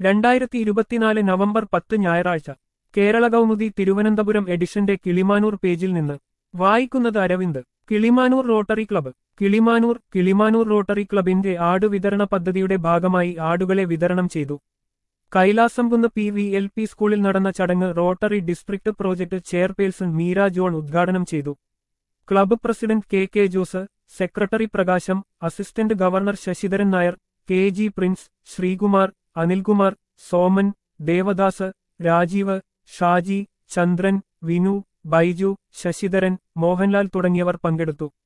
രണ്ടായിരത്തി ഇരുപത്തിനാല് നവംബർ പത്ത് ഞായറാഴ്ച കേരള കൗമുദി തിരുവനന്തപുരം എഡിഷന്റെ കിളിമാനൂർ പേജിൽ നിന്ന് വായിക്കുന്നത് Aravind Kilimanoor rotary club Kilimanoor Kilimanoor rotary ക്ലബിന്റെ ആട് വിതരണ പദ്ധതിയുടെ ഭാഗമായി ആടുകളെ വിതരണം ചെയ്തു Kailasamkunnu P V L P സ്കൂളിൽ നടന്ന ചടങ്ങ് rotary district project chairperson Meera John ഉദ്ഘാടനം ചെയ്തു club president K K Jose secretary Prakasam assistant governor Sasidharan Nair K G Prince Sreekumar Anilkumar Soman Devadas Rajeev Shaji Chandran Vinu Baiju Sasidharan Mohanlal തുടങ്ങിയവർ പങ്കെടുത്തു